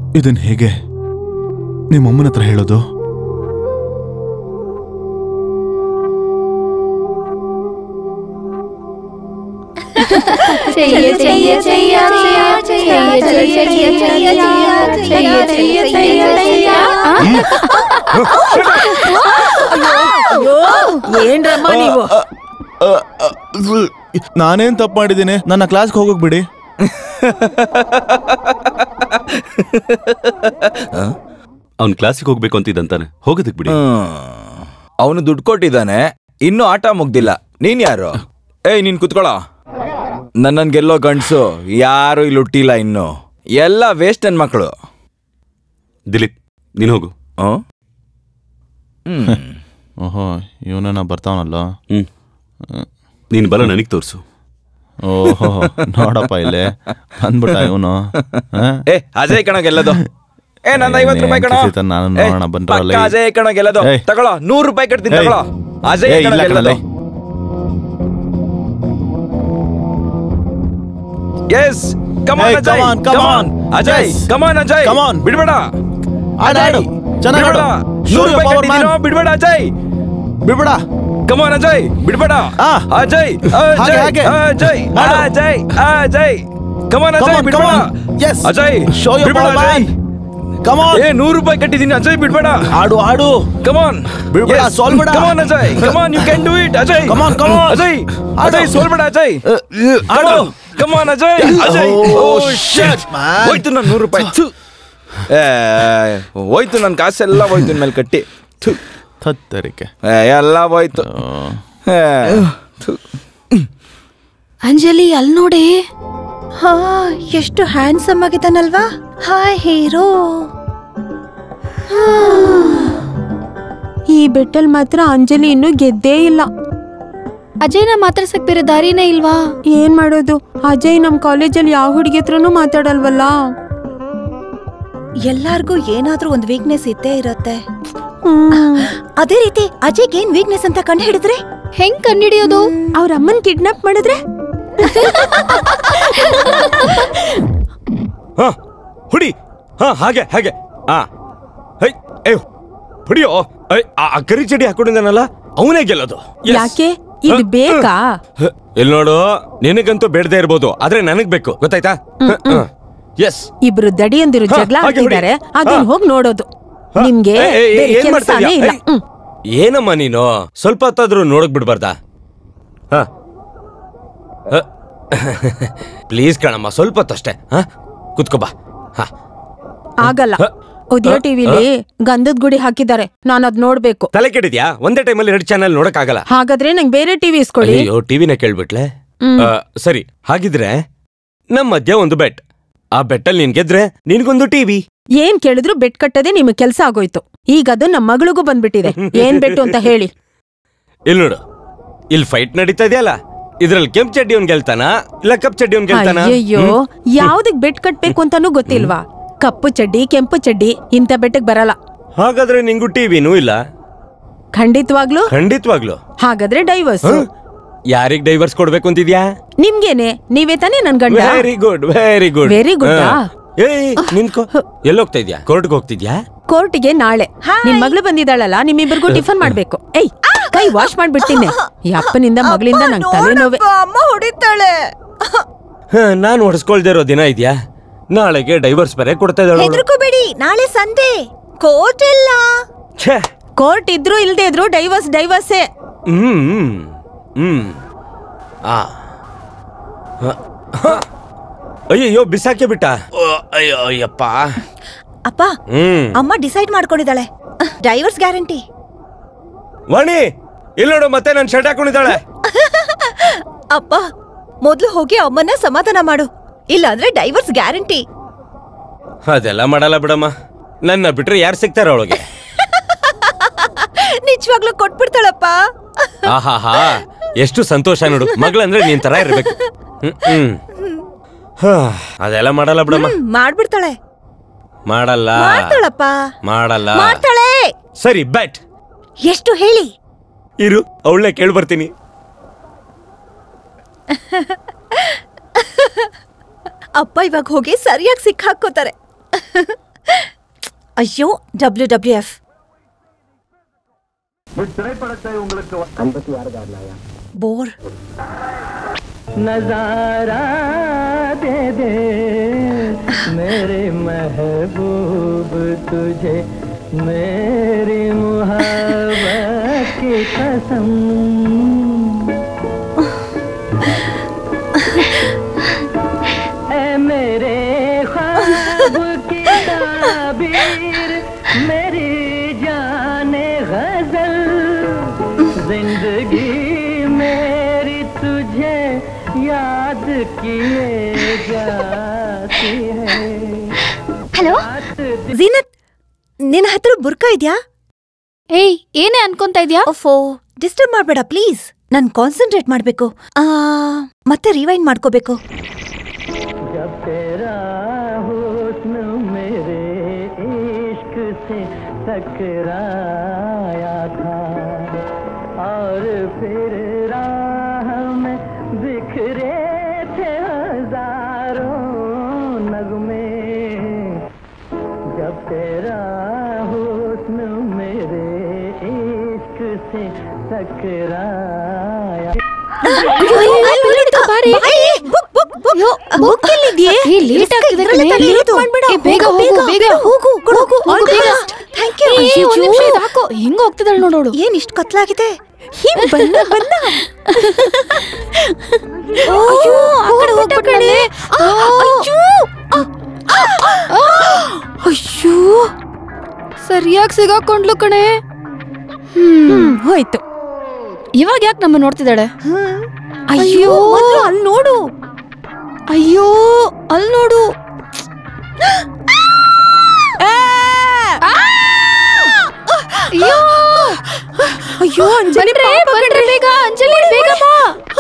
ಇದನ್ ಹೇಗೆ ನಿಮ್ಮಮ್ಮನ ಹತ್ರ ಹೇಳೋದು చెయ్య చెయ్య చెయ్య చెయ్య చెయ్య చెయ్య చెయ్య చెయ్య చెయ్య చెయ్య చెయ్య ಏನ್ರಮ್ಮ ನೀವು ನಾನೇನ್ ತಪ್ಪು ಮಾಡಿದ್ದೀನಿ ನನ್ನ ಕ್ಲಾಸ್ಗೆ ಹೋಗೋಕ್ ಬಿಡಿ ಅವ್ನ್ ಕ್ಲಾಸಿಗೆ ಹೋಗ್ಬೇಕು ಅಂತಿದ್ದಂತಾನೆ ಹೋಗೋದಕ್ ಬಿಡಿ ಅವನು ದುಡ್ಡು ಕೊಟ್ಟಿದ್ದಾನೆ ಇನ್ನೂ ಆಟ ಮುಗ್ದಿಲ್ಲ ನೀನ್ ಯಾರು ಏಯ್ ನೀನ್ ಕುತ್ಕೊಳ್ಳೋ ನನ್ನನ್ ಗೆಲ್ಲೋ ಗಂಡ್ಸು ಯಾರು ಇಲ್ಲಿ ಹುಟ್ಟಿಲ್ಲ ಇನ್ನು ಎಲ್ಲ ವೇಸ್ಟ್ ನನ್ ಮಕ್ಕಳು ದಿಲೀಪ್ ನೀನ್ ಹೋಗು ಓಹೋ ಇವನ ಬರ್ತಾವನಲ್ಲ ಹ್ಮ್ ನೀನ್ ಬಲ ನನಗ್ ತೋರ್ಸು ಓಹೋ ನೋಡಪ್ಪ ಇಲ್ಲೇ ಅಂದ್ಬಿಟ್ಟ ಇವನು ಏ ಅಜಯ್ ಕಣ ಗೆಲ್ಲದು ಏ ನಂದು ಐವತ್ತು ರೂಪಾಯಿ ಕಣ ಕಿಸಿತ ನಾನು ನೋಡೋಣ ಬಂದ್ರಲ್ಲ ಪಕ್ಕ ಅಜಯ್ ಕಣ ಗೆಲ್ಲದು ಏಯ್. ತಗೊಳ್ಳೋ ನೂರು ರೂಪಾಯಿ ಕಟ್ತೀನಿ ಏಯ್. ತಗೊಳ್ಳೋ ಅಜಯ್ ಏಯ್, ಕಣ ಇಲ್ಲ ಗೆಲ್ಲದು ಕಣಲೆ. ಎಸ್ ಕಮಾನ್ ಏಯ್, Ajay come on, come come on on. Ajay Yes. Come on Ajay Come on. ಬಿಡ್ಬೇಡ ಆಡು, ಆಡು. ಚೆನ್ನಾಗ್ ಬಿಡ್ಬೇಡ ಆಡು. Show ನೂರು your ರೂಪಾಯಿ power, man. ಕಟ್ಟಿದ್ದೀನೋ ಬಿಡ್ಬೇಡ ಅಜಯ್ ಬಿಡ್ಬೇಡ ಕಮಾನ್ ಅಜಯ್ ಬಿಡ್ಬೇಡ ಆ. ಅಜಯ್ ಹಾಗೆ, ಅಜಯ್ ಹಾಗೆ. ಅಜಯ್ ಮಾಡು. ಅಜಯ್ ಅಜಯ್ ಕಮಾನ್ Come Ajay on, ಬಿಡ್ಬೇಡ come on. Yes. Ajay Show your ಬಿಡ್ಬೇಡ power, Ajay man. Come on. ಏ ನೂರು ರೂಪಾಯಿ ಕಟ್ಟಿದ್ದೀನಿ ಅಜಯ್ ಬಿಡ್ಬೇಡ ಆಡು ಆಡು ಕಮಾನ್ ಬಿಡ್ಬೇಡ, ಸೋಲ್ಬೇಡ. Come on Ajay come on you can do it Ajay Come on, come on. Ajay ಆಡು. ಅಜಯ್ ಸೋಲ್ಬೇಡ ಅಜಯ್ ಆಡು. ಕಮಾನ್ ಅಜಯ್ ಅಜಯ್ Oh, ಓ shit, ಶಿಟ್ man. ಹೋಯ್ತು ನನ್ನ ನೂರು ರೂಪಾಯಿ ಥು. ಏ, ಹೋಯ್ತು ನನ್ನ ಕಾಸೆಲ್ಲ ಹೋಯ್ತು ಇನ್ಮೇಲೆ ಕಟ್ಟಿ ಥು. ತತ್ತರಿಕೆ ಏ, ಎಲ್ಲ ಹೋಯ್ತು ಏ, ಥು. ಅಂಜಲಿ ಅಲ್ಲಿ ನೋಡಿ ಹಾ ಎಷ್ಟು ಹ್ಯಾಂಡ್ಸಮ್ ಆಗಿದ್ದಾನಲ್ವಾ ಹಾಯ್ ಹೀರೋ ಈ ಬೆಟ್ಟಲ್ ಮಾತ್ರ ಅಂಜಲಿ ಇನ್ನೂ ಗೆದ್ದೇ ಇಲ್ಲ ಅಜಯ್ನ ಮಾತಾಡ್ಸಕ್ ಬೇರೆ ದಾರಿನೇ ಇಲ್ವಾ ಏನ್ ಮಾಡೋದು ಅಜಯ್ ನಮ್ ಕಾಲೇಜಲ್ಲಿ ಯಾವ ಹುಡುಗಿ ಹತ್ರನೂ ಮಾತಾಡಲ್ವಲ್ಲ ಎಲ್ಲಾರ್ಗೂ ಏನಾದ್ರೂ ಒಂದು ವೀಕ್ನೆಸ್ ಇದ್ದೇ ಇರತ್ತೆ ಹ್ಮ್. ಅದೇ ರೀತಿ ಅಜಯ್ಗೆ ಏನ್ ವೀಕ್ನೆಸ್ ಅಂತ ಕಂಡು ಹಿಡಿದ್ರೆ ಹೆಂಗ್ ಕಂಡಿಡಿಯೋದು ಅವ್ರ ಅಮ್ಮನ್ ಕಿಡ್ನಾಪ್ ಮಾಡಿದ್ರೆ ಹಾ ಹುಡಿ ಹಾ ಹಾಗೆ ಹಾಗೆ ಹಾ ಹೈ ಏ ಹುಡಿಯೋ ಐ, ಆ ಆ ಕರಿ ಚಡಿ ಹಾಕೊಂಡಿದ್ದಾನಲ್ಲ ಅವನೇ ಗೆಲ್ಲೋದು Yes. ಯಾಕೆ ಇದು ಹ, ಬೇಕಾ ಹ, ಇಲ್ ನೋಡು ನಿನಗಂತೂ ಬೇಡದೇ ಇರ್ಬೋದು ಆದ್ರೆ ನನಗ್ ಬೇಕು ಗೊತ್ತಾಯ್ತಾ ಎಸ್ ಇಬ್ರು ದಡಿಯಂದಿರು ಹ, ಜಗಳ ಹಾಗೆ ಹೊಡಿ. ಆಡ್ತಿದ್ದಾರೆ ಅದನ್ನ ಹ. ಹೋಗಿ ನೋಡೋದು ನಿಮ್ಗೆ ಬೇರೆ ಕೆಲ್ಸನೇ ಇಲ್ಲ ಹ್ಮ್. ಏನಮ್ಮ ನೀನು ಸ್ವಲ್ಪ ಹೊತ್ತಾದ್ರೂ ನೋಡಕ್ ಬಿಡ್ಬಾರ್ದಾ ಪ್ಲೀಸ್ ಕಣಮ್ಮ ಸ್ವಲ್ಪ ಹೊತ್ತಷ್ಟೇ ಹಾ ಕುತ್ಕೋಬಾ ಹಾ ಆಗಲ್ಲ ಉದಯ ಟಿವಿಲಿ ಗಂಧದ ಗುಡಿ ಹಾಕಿದ್ದಾರೆ ನಾನು ಅದ್ ನೋಡ್ಬೇಕು ತಲೆ ಕೆಡಿದ್ಯಾ ಒಂದೇ ಟೈಮಲ್ಲಿ ಎರಡು ಚಾನಲ್ ನೋಡಕ್ ಆಗಲ್ಲ ಹಾಗಾದ್ರೆ ನಂಗೆ ಬೇರೆ ಟಿವಿ ಇಸ್ಕೊಳ್ಳಿ ಅಯ್ಯೋ ಟಿವಿನ ಕೇಳ್ಬಿಟ್ಲೆ ಹ್ಮ್. ಆ, ಸರಿ ಹಾಗಿದ್ರೆ ನಮ್ ಮಧ್ಯ ಒಂದು ಬೆಟ್ ಆ ಬೆಟ್ಟಲ್ಲಿ ನೀನ್ ಗೆದ್ರೆ ನಿನ್ಗೊಂದು ಟಿವಿ ಏನ್ ಕೇಳಿದ್ರು ಬೆಟ್ ಕಟ್ಟದೆ ನಿಮ್ ಕೆಲ್ಸ ಆಗೋಯ್ತು ಈಗ ಅದು ನಮ್ ಮಗಳಿಗೂ ಬಂದ್ಬಿಟ್ಟಿದೆ ಏನ್ ಬೆಟ್ಟು ಅಂತ ಹೇಳಿ ಇಲ್ಲಿ ನೋಡು ಇಲ್ಲಿ ಫೈಟ್ ನಡೀತಾ ಇದೆಯಲ್ಲ ಇದ್ರಲ್ಲಿ ಕೆಂಪ್ ಚಡ್ಡಿ ಅವ್ನ್ ಗೆಲ್ತಾನ ಇಲ್ಲ ಕಪ್ ಚಡ್ಡಿ ಅವ್ನ್ ಗೆಲ್ತಾನ ಅಯ್ಯಯ್ಯೋ ಯಾವ್ದಕ್ ಬೆಟ್ ಕಟ್ಬೇಕು ಅಂತಾನೂ ಗೊತ್ತಿಲ್ವಾ ಕಪ್ಪು ಚಡ್ಡಿ ಕೆಂಪು ಚಡ್ಡಿ ಇಂಥ ಬೆಟ್ಟಕ್ ಬರಲ್ಲ ಹಾಗಾದ್ರೆ ನಿಂಗೂ ಟಿವಿನೂ ಇಲ್ಲ ಖಂಡಿತವಾಗ್ಲು ಖಂಡಿತವಾಗ್ಲು ಹಾಗಾದ್ರೆ ಡೈವರ್ಸ್ ಯಾರಿಗ್ ಡೈವರ್ಸ್ ಕೊಡ್ಬೇಕು ಅಂತಿದ್ಯಾ ನಿಮ್ಗೇನೆ ನೀವೇ ತಾನೇ ನನ್ ಗಂಡ very good very good Very good ಆ? ಏಯ್ ನಿನ್ಕೋ ಎಲ್ಲೋಗ್ತಾ ಇದ್ಯಾ ಕೋರ್ಟ್ಗೆ ಹೋಗ್ತಿದ್ಯಾ ಕೋರ್ಟಿಗೆ ನಾಳೆ ನಿಮ್ ಮಗಳು ಬಂದಿದ್ದಾಳಲ್ಲ ನಿಮ್ಮಿಬ್ಬರಿಗೂ ಟಿಫನ್ ಮಾಡ್ಬೇಕು ಏಯ್ ಕೈ ವಾಶ್ ಮಾಡ್ಬಿಡ್ತೀನಿ ಈ ಅಪ್ಪನಿಂದ ಮಗಳಿಂದ ನಂಗೆ ತಲೆನೋವೆ ಅಮ್ಮ ಹೊಡಿತಾಳೆ ಹ, ನಾನ್ ಹೊಡ್ಸ್ಕೊಳ್ದೇ ಇರೋ ದಿನ ಇದ್ಯಾ ನಾಳೆಗೆ ಡೈವರ್ಸ್ ಬೇರೆ ಕೊಡ್ತಾ ಇದ್ದಾಳೆ ಅವ್ಳು. ಹೆದರ್ಕೋಬೇಡಿ ನಾಳೆ ಸಂಡೆ ಕೋರ್ಟ್ ಇಲ್ಲ ಛೇ ಕೋರ್ಟ್ ಇದ್ರು ಇಲ್ದೇ ಇದ್ರು ಡೈವರ್ಸ್ ಡೈವರ್ಸೇ ಹ್ಮ್ ಹ್ಮ್, ಹ್ಮ್ ಆ ಹ, ಹ. ಅಯ್ಯಯ್ಯೋ ಬಿಸಾಕೆ ಬಿಟ್ಟ ಓ, ಅಯ್ಯೋ ಅಯ್ಯಪ್ಪ ಅಪ್ಪ ಹ್ಮ್ ಅಮ್ಮ ಡಿಸೈಡ್ ಮಾಡ್ಕೊಂಡಿದ್ದಾಳೆ ಡೈವರ್ಸ್ ಗ್ಯಾರಂಟಿ ವಾಣಿ ಇಲ್ಲಿ ನೋಡು ಮತ್ತೆ ನನ್ ಶರ್ಟ್ ಹಾಕೊಂಡಿದ್ದಾಳೆ ಅಪ್ಪ ಮೊದ್ಲು ಹೋಗಿ ಅಮ್ಮನ್ನ ಸಮಾಧಾನ ಮಾಡು ಇಲ್ಲ ಅಂದ್ರೆ ಡೈವರ್ಸ್ ಗ್ಯಾರಂಟಿ ಅದೆಲ್ಲ ಮಾಡಲ್ಲ ಬಿಡಮ್ಮ ನನ್ನ ಬಿಟ್ರೆ ಯಾರು ಸಿಗ್ತಾರ ಅವಳಿಗೆ ನಿಜವಾಗ್ಲೂ ಕೊಟ್ಬಿಡ್ತಾಳಪ್ಪ ಆಹಾಹಾ ಎಷ್ಟು ಸಂತೋಷ ನೋಡು ಮಗಳಂದ್ರೆ ನೀನ್ ತರ ಇರ್ಬೇಕು ಹ್ಮ್, ಹ್ಮ್ ಹಾ, ಅದೆಲ್ಲ ಮಾಡಲ್ಲ ಬಿಡಮ್ಮ ಹ್ಮ್, ಮಾಡ್ಬಿಡ್ತಾಳೆ ಮಾಡಲ್ಲ ಮಾಡ್ತಾಳಪ್ಪ ಮಾಡಲ್ಲ ಮಾಡ್ತಾಳೆ ಸರಿ ಬ್ಯಾಟ್ ಎಷ್ಟು ಹೇಳಿ ಇರು ಅವಳನ್ನೇ ಕೇಳಿ ಬರ್ತೀನಿ ಅಪ್ಪ ಇವಾಗ ಹೋಗಿ ಸರಿಯಾಗಿ ಸಿಕ್ಕಾಕೋತಾರೆ ಅಯ್ಯೋ ಡಬ್ಲ್ಯೂ ಡಬ್ಲ್ಯೂ ಎಫ್ ಬೋರ್ नजारा दे दे मेरे महबूब तुझे मेरी मुहब्बत की कसम ए मेरे ख्वाब की ताबीर मेरी जाने गजल जिंदगी मेरी तुझे याद किए जाती है ಹಲೋ ಜೀನತ್ ನಿನ್ನ ಹತ್ರ ಬುರ್ಕಾ ಇದ್ಯಾ ಏಯ್ ಏನೇ ಅನ್ಕೊಂತ ಇದ್ಯಾ ಓಫೋ ಡಿಸ್ಟರ್ಬ್ ಮಾಡ್ಬೇಡ ಪ್ಲೀಸ್ ನಾನ್ ಕಾನ್ಸಂಟ್ರೇಟ್ ಮಾಡ್ಬೇಕು ಆ, ಮತ್ತೆ ರಿವೈಂಡ್ ಮಾಡ್ಕೋಬೇಕು जब तेरा हुस्न मेरे इश्क से टकराया था और फिर राह में बिखरे थे हजारों नगमे जब तेरा हुस्न मेरे इश्क से टकराया ಏ, late ಆಗ್ತಿದೆ ಕಣೆ. ಏ, ಬೇಗ ಹೋಗು, ಬೇಗ. ಹೋಗು ಹೋಗು All the ಬೇಗ. best. Thank you. ಏ, ಒಂದ್ ನಿಮಿಷ ಇದು ಹಾಕು ಹೆಂಗ್ ಹೋಗ್ತಿದ್ದಾಳೆ ನೋಡೋಳು ಏನ್ ಇಷ್ಟು ಕತ್ಲಾಗಿದೆ ಹಿಂಗ್ ಬನ್ನ ಬನ್ನ ಅಯ್ಯೋ ಆ ಕಡೆ ಹೋಗ್ಬಿಟ್ಟಾಳೆ ಅಯ್ಯೋ ಸರಿಯಾಗಿ ಸಿಗಾಕೊಂಡ್ಲು ಕಣೆ ಹ್ಮ್ ಹ್ಮ್ ಹೋಯ್ತು ಇವಾಗ ಯಾಕೆ ನಮ್ಮ ನೋಡ್ತಿದ್ದಾಳೆ ಅಯ್ಯೋ ಮೊದ್ಲು ಅಲ್ಲಿ ನೋಡು ಅಯ್ಯೋ ಅಲ್ಲಿ ನೋಡು ಅಯ್ಯೋ ಅಯ್ಯೋ ಅಂಜಲಿ ಬಂದ್ರೆ ಪಾಪ ಬಂದ್ರೆ ಬೇಗ ಅಂಜಲಿ ಬೇಗ ಬಾ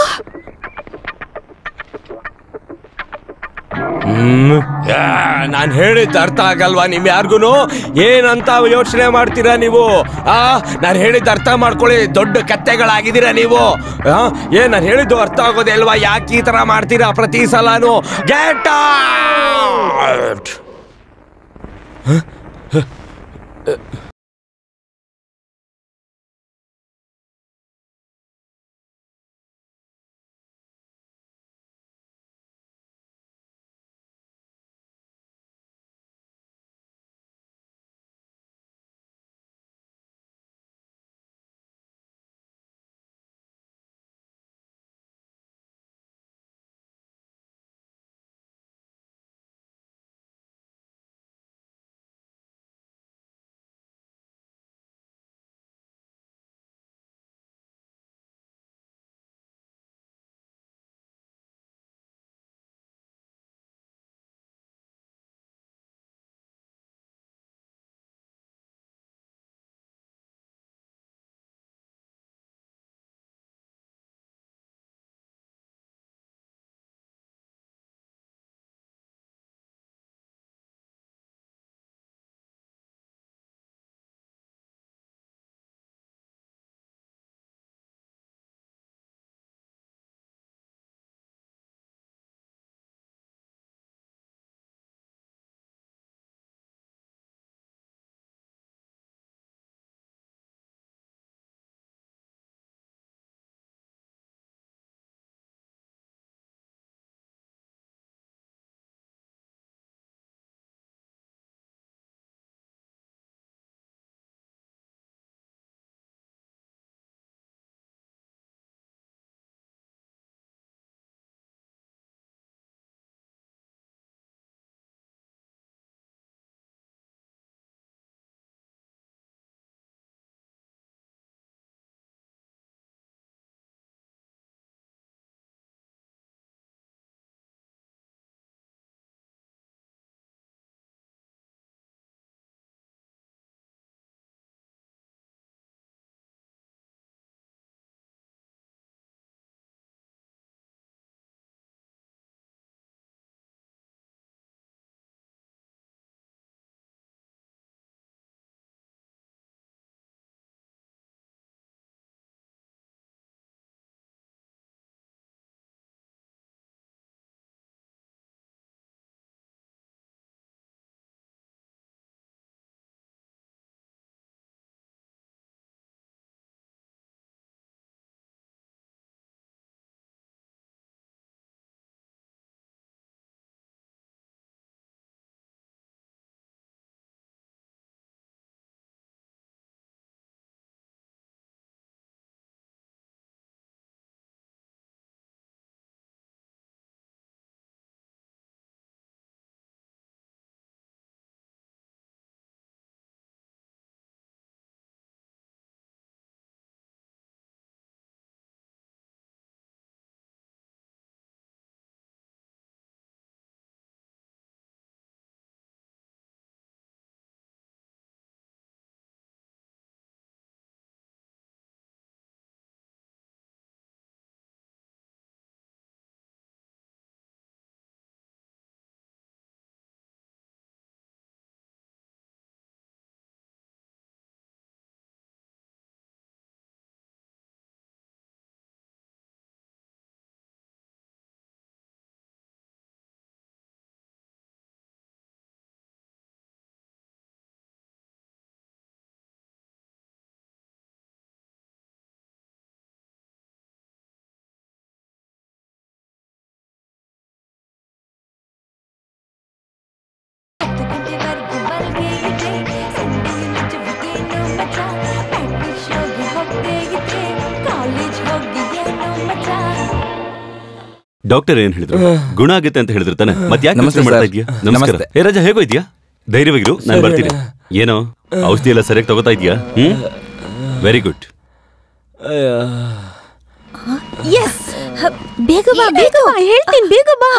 ಹ್ಮ್ ನಾನು ಹೇಳಿದ ಅರ್ಥ ಆಗಲ್ವಾ ನಿಮ್ ಯಾರ್ಗುನು ಏನಂತ ಯೋಚನೆ ಮಾಡ್ತೀರಾ ನೀವು ಆ ನಾನು ಹೇಳಿದ ಅರ್ಥ ಮಾಡ್ಕೊಳ್ಳಿ ದೊಡ್ಡ ಕತ್ತೆಗಳಾಗಿದ್ದೀರಾ ನೀವು ಆ, ಏನ್ ನಾನು ಹೇಳಿದ್ದು ಅರ್ಥ ಆಗೋದೇ ಅಲ್ವಾ ಯಾಕೆ ಈ ತರ ಮಾಡ್ತೀರಾ ಪ್ರತಿ ಸಲಾನು ಗೆಟ್ ಡಾಕ್ಟರ್ ಏನ್ ಹೇಳಿದ್ರು ಗುಣ ಆಗುತ್ತೆ ಅಂತ ಹೇಳಿದ್ರು ತಾನೆ ಮತ್ತೆ ಯಾಕೆ ನಮಸ್ತೆ ಯೋಚ್ನೆ ಮಾಡ್ತಾ ಸರ್. ಇದೀಯಾ ನಮಸ್ಕಾರ ನಮಸ್ತೆ. ಏ ರಾಜಾ ಹೇಗೋ ಇದೆಯಾ ಧೈರ್ಯವಾಗಿರು ನಾನು ಬರ್ತೀನಿ ಏನೋ ಔಷಧಿ ಎಲ್ಲ ಸರಿಯಾಗಿ ತಗೋತಾ ಇದೀಯಾ ಹ್ಮ್ ವೆರಿ ಗುಡ್ ಎಸ್ ಬೇಗ ಬಾ ಬೇಗ ಬಾ ಹೇಳ್ತೀನಿ ಬೇಗ ಬಾ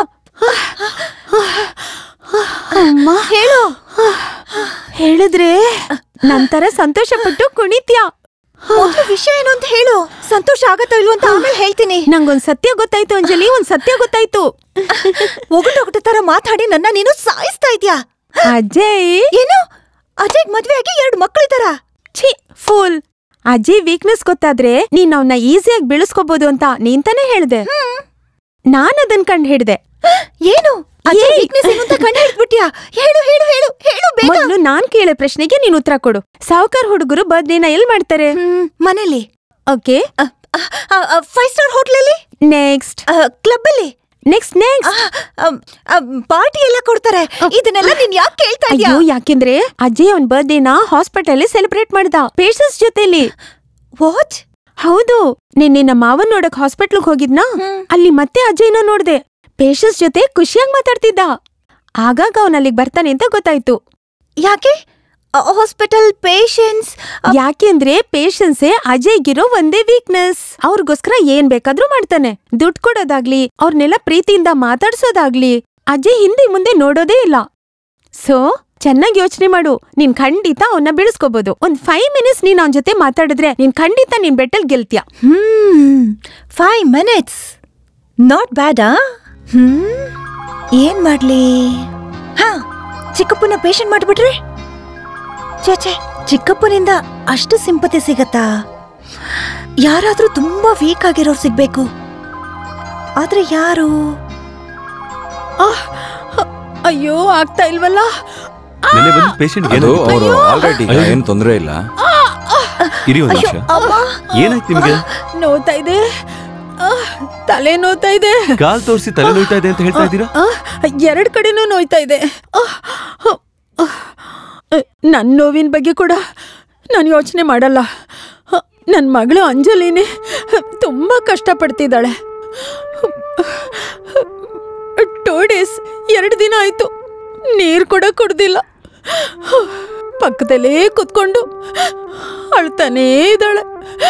ಅಮ್ಮ ಹೇಳು ಹೇಳಿದ್ರೆ ನಂತರ ಸಂತೋಷ ಪಟ್ಟು ಕುಣಿತ್ಯಾ ಮೊದ್ಲು ವಿಷಯ ಏನು ಅಂತ ಹೇಳು ಸಂತೋಷ ಆಗತ್ತೋ ಇಲ್ವೋ ಅಂತ ಆಮೇಲೆ ಹೇಳ್ತೀನಿ ನಂಗೊಂದ್ ಸತ್ಯ ಗೊತ್ತಾಯ್ತು ಅಂಜಲಿ ಒಂದ್ ಸತ್ಯ ಗೊತ್ತಾಯ್ತು ಒಗಟೊಗಟ ತರ ಮಾತಾಡಿ ನನ್ನ ನೀನು ಸಾಯಿಸ್ತಾ ಇದ್ಯಾ ಅಜಯ್ ಏನು ಅಜಯ್ ಮದ್ವೆ ಆಗಿ ಎರಡು ಮಕ್ಕಳಿದಾರ ಛೀ ಫೂಲ್ ಅಜಯ್ ವೀಕ್ನೆಸ್ ಗೊತ್ತಾದ್ರೆ ನೀನ್ ಅವನ್ನ ಈಸಿಯಾಗಿ ಬೆಳೆಸ್ಕೋಬಹುದು ಅಂತ ನೀನ್ ತಾನೇ ಹೇಳ್ದೆ ನಾನ್ ಅದನ್ ಕಂಡ್ ಹಿಡ್ದೆ ಏನು ಅಜಯ್ ಏಯ್! ವೀಕ್ನೆಸ್ ಏನು ಅಂತ ಕಂಡು ಹಿಡ್ಬಿಟ್ಯಾ ಹೇಳು ಹೇಳು ಹೇಳು ಹೇಳು ಬೇಗ ಮೊದ್ಲು ನಾನ್ ಕೇಳೋ ಪ್ರಶ್ನೆಗೆ ನೀನ್ ಉತ್ತರ ಕೊಡು ಸಾವುಕಾರ್ ಹುಡುಗರು ಬರ್ತ್ಡೇನ ಎಲ್ ಮಾಡ್ತಾರೆ ಹ್ಮ್, ಮನೇಲಿ ಓಕೆ ಫೈವ್ ಸ್ಟಾರ್ ಹೋಟ್ಲಲ್ಲಿ ನೆಕ್ಸ್ಟ್ ಕ್ಲಬ್ ಅಲ್ಲಿ ನೆಕ್ಸ್ಟ್ ನೆಕ್ಸ್ಟ್ ಪಾರ್ಟಿ ಎಲ್ಲ ಕೊಡ್ತಾರೆ ಇದನ್ನೆಲ್ಲ ನೀನ್ ಯಾಕೆ ಕೇಳ್ತಾ ಇದ್ಯಾ ಅಯ್ಯೋ ಯಾಕೆಂದ್ರೆ ಅಜಯ್ ಅವನ್ ಬರ್ತ್ಡೇನ ಹಾಸ್ಪಿಟಲ್ ಸೆಲೆಬ್ರೇಟ್ ಮಾಡ್ದ ಪೇಷನ್ಸ್ ಜೊತೆಲಿ ವಾಟ್ ಹೌದು ನಿನ್ನೆ ನಮ್ಮ ಮಾವನ್ ನೋಡಕ್ ಹಾಸ್ಪಿಟ್ಲ್ಗ್ ಹೋಗಿದ್ನಾ ಅಲ್ಲಿ ಮತ್ತೆ ಅಜಯ್ನ ನೋಡ್ದೆ ಪೇಷನ್ಸ್ ಜೊತೆ ಖುಷಿಯಾಗಿ ಮಾತಾಡ್ತಿದ್ದ ಆಗಾಗ ಅವನ್ ಅಲ್ಲಿಗ್ ಬರ್ತಾನೆ ಅಂತ ಗೊತ್ತಾಯ್ತು ಯಾಕೆ ಹಾಸ್ಪಿಟಲ್ ಪೇಷನ್ಸ್ ಯಾಕೆಂದ್ರೆ ಪೇಷನ್ಸೇ ಅಜಯ್ಗಿರೋ ಒಂದೇ ವೀಕ್ನೆಸ್ ಅವ್ರಿಗೋಸ್ಕರ ಏನ್ ಬೇಕಾದ್ರೂ ಮಾಡ್ತಾನೆ ದುಡ್ಡು ಕೊಡೋದಾಗ್ಲಿ ಅವ್ರನ್ನೆಲ್ಲ ಪ್ರೀತಿಯಿಂದ ಮಾತಾಡ್ಸೋದಾಗ್ಲಿ ಅಜಯ್ ಹಿಂದೆ ಮುಂದೆ ನೋಡೋದೇ ಇಲ್ಲ ಸೊ ಚೆನ್ನಾಗಿ ಯೋಚನೆ ಮಾಡು ನೀನ್ ಖಂಡಿತ ಅವನ್ನ ಬೆಳೆಸ್ಕೋಬಹುದು ಒಂದ್ ಫೈವ್ ಮಿನಿಟ್ಸ್ ನೀನ್ ಅವನ್ ಜೊತೆ ಮಾತಾಡಿದ್ರೆ ನೀನ್ ಖಂಡಿತ ನಿನ್ ಬೆಟ್ಟಲ್ ಗೆಲ್ತ್ಯಾ ಹ್ಮ್ ಫೈವ್ ಮಿನಿಟ್ಸ್ ನಾಟ್ ಬ್ಯಾಡಾ ಹ್ಮ್ ಏನ್ ಮಾಡ್ಲಿ ಹಾ ಚಿಕ್ಕಪ್ಪನ ಪೇಷಂಟ್ ಮಾಡ್ಬಿಟ್ರೆ ಚೇಚೆ ಚಿಕ್ಕಪ್ಪನಿಂದ ಅಷ್ಟು ಸಿಂಪತಿ ಸಿಗತ್ತಾ ಯಾರಾದ್ರೂ ತುಂಬಾ ವೀಕ್ ಆಗಿರೋರು ಸಿಗ್ಬೇಕು ಆದ್ರೆ ಯಾರು ಅಯ್ಯೋ ಆಗ್ತಾ ಇಲ್ವಲ್ಲ ನೆನ್ನೆ ಬಂದ ಪೇಷಂಟ್ ಅದು ಅವರು ಆಲ್ರೆಡಿ ಏನ್ ತೊಂದ್ರೆ ಇಲ್ಲ ಇರಿ ಒಂದ್ ನಿಮಿಷ ಏನಾಯ್ತು ನಿಮ್ಗೆ ನೋತಾ ಇದೆ ಆ, ತಲೆ ನೋತಾ ಇದೆ ಕಾಲ್ ತೋರಿಸಿ ತಲೆ ನೋಯ್ತಾ ಇದೆ ಅಂತ ಹೇಳ್ತಾ ಇದ್ದೀರಾ ಆ, ಎರಡ್ ಕಡೆನೂ ನೋಯ್ತಾ ಇದೆ ಆ, ಆ, ಆ, ನನ್ ನೋವಿನ ಬಗ್ಗೆ ಕೂಡ ನಾನು ಯೋಚನೆ ಮಾಡಲ್ಲ ನನ್ನ ಮಗಳು ಅಂಜಲಿನೇ ತುಂಬಾ ಕಷ್ಟಪಡ್ತಿದ್ದಾಳೆ ಟೂ ಡೇಸ್ ಎರಡು ದಿನ ಆಯ್ತು ನೀರು ಕೂಡ ಕುಡ್ದಿಲ್ಲ ಪಕ್ಕದಲ್ಲೇ ಕುತ್ಕೊಂಡು ಅಳ್ತಾನೇ ಇದ್ದಾಳೆ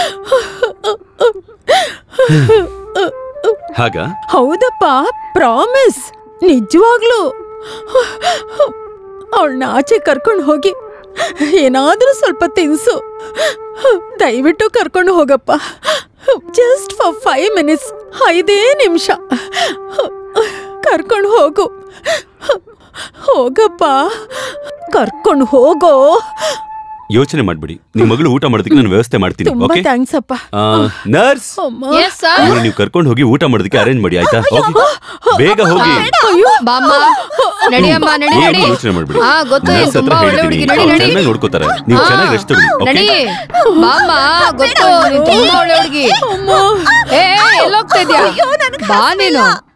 ಹಾಗ ಹೌದಪ್ಪ ಪ್ರಾಮಿಸ್ ನಿಜವಾಗ್ಲು ಅವಳನ್ನ ಆಚೆ ಕರ್ಕೊಂಡು ಹೋಗಿ ಏನಾದ್ರೂ ಸ್ವಲ್ಪ ತಿನ್ಸು ದಯವಿಟ್ಟು ಕರ್ಕೊಂಡು ಹೋಗಪ್ಪ ಜಸ್ಟ್ ಫಾರ್ ಫೈವ್ ಮಿನಿಟ್ಸ್ ಐದೇ ನಿಮಿಷ ಕರ್ಕೊಂಡು ಹೋಗು ಹೋಗಪ್ಪ ಕರ್ಕೊಂಡು ಹೋಗೋ ಯೋಚನೆ ಮಾಡ್ಬಿಡಿ ನಿಮ್ ಮಗಳು ಊಟ ಮಾಡೋದಕ್ಕೆ ನಾನು ವ್ಯವಸ್ಥೆ ಮಾಡ್ತೀನಿ ತುಂಬಾ ಓಕೆ ಥ್ಯಾಂಕ್ಸ್ ಅಪ್ಪ ನರ್ಸ್ ಅಮ್ಮ ಇವ್ರನ್ನ ನೀವು ಕರ್ಕೊಂಡು ಹೋಗಿ ಊಟ ಮಾಡೋದಕ್ಕೆ ಅರೇಂಜ್ ಮಾಡಿ ಆಯ್ತಾ ಹೋಗಿ ಬೇಗ ಹೋಗಿ ಬಾಮ್ಮ ನಡಿಯಮ್ಮ ನಡಿ ಏನು ನಡಿ ಯೋಚನೆ ಮಾಡ್ಬಿಡಿ ಹಾ ಗೊತ್ತು ನೀನ್ ನರ್ಸ್ ಹತ್ರ ತುಂಬಾ ಒಳ್ಳೆ ಹೇಳಿದ್ದೀನಿ ಹುಡುಗಿ ನಡಿ ಅವ್ರು ನಡಿ ಚೆನ್ನಾಗಿ ನೋಡ್ಕೋತಾರೆ ನೀವು ಹಾ. ಚೆನ್ನಾಗಿ ರೆಸ್ಟ್ ತಗೊಳ್ಳಿ ನಡಿ ಓಕೆ ಬಾಮ್ಮ ಗೊತ್ತು ನೀನ್ ತುಂಬಾ ಒಳ್ಳೆ ಹುಡುಗಿ ಏ ಎಲ್ಲೋಗ್ತಾ ಇದ್ಯಾ ಬಾ ನೀನು